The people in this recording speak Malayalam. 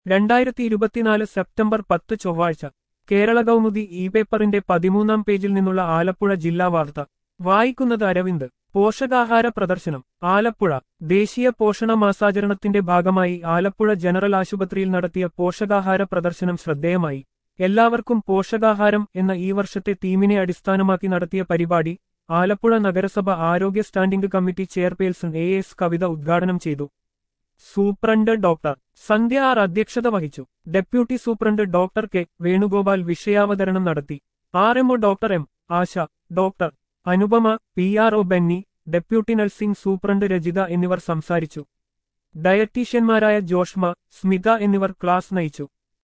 രണ്ടായിരത്തി ഇരുപത്തിനാല് സെപ്റ്റംബർ പത്ത് ചൊവ്വാഴ്ച കേരള കൗമുദി ഇ പേപ്പറിന്റെ പതിമൂന്നാം പേജിൽ നിന്നുള്ള ആലപ്പുഴ ജില്ലാ വാർത്ത വായിക്കുന്നത് അരവിന്ദ് പോഷകാഹാര പ്രദർശനം ആലപ്പുഴ ദേശീയ പോഷണ മാസാചരണത്തിന്റെ ഭാഗമായി ആലപ്പുഴ ജനറൽ ആശുപത്രിയിൽ നടത്തിയ പോഷകാഹാര പ്രദർശനം ശ്രദ്ധേയമായി എല്ലാവർക്കും പോഷകാഹാരം എന്ന ഈ വർഷത്തെ തീമിനെ അടിസ്ഥാനമാക്കി നടത്തിയ പരിപാടി ആലപ്പുഴ നഗരസഭ ആരോഗ്യ standing committee chairperson A S Kavitha ഉദ്ഘാടനം ചെയ്തു സൂപ്രണ്ട് ഡോക്ടർ സന്ധ്യ ആർ അധ്യക്ഷത വഹിച്ചു deputy superintendent doctor K Venugopal വിഷയാവതരണം നടത്തി R MO doctor M Asha doctor Anupama P R O Benny deputy nursing superintendent Rajitha എന്നിവർ സംസാരിച്ചു ഡയറ്റീഷ്യന്മാരായ ജോഷ്മ സ്മിത എന്നിവർ ക്ലാസ് നയിച്ചു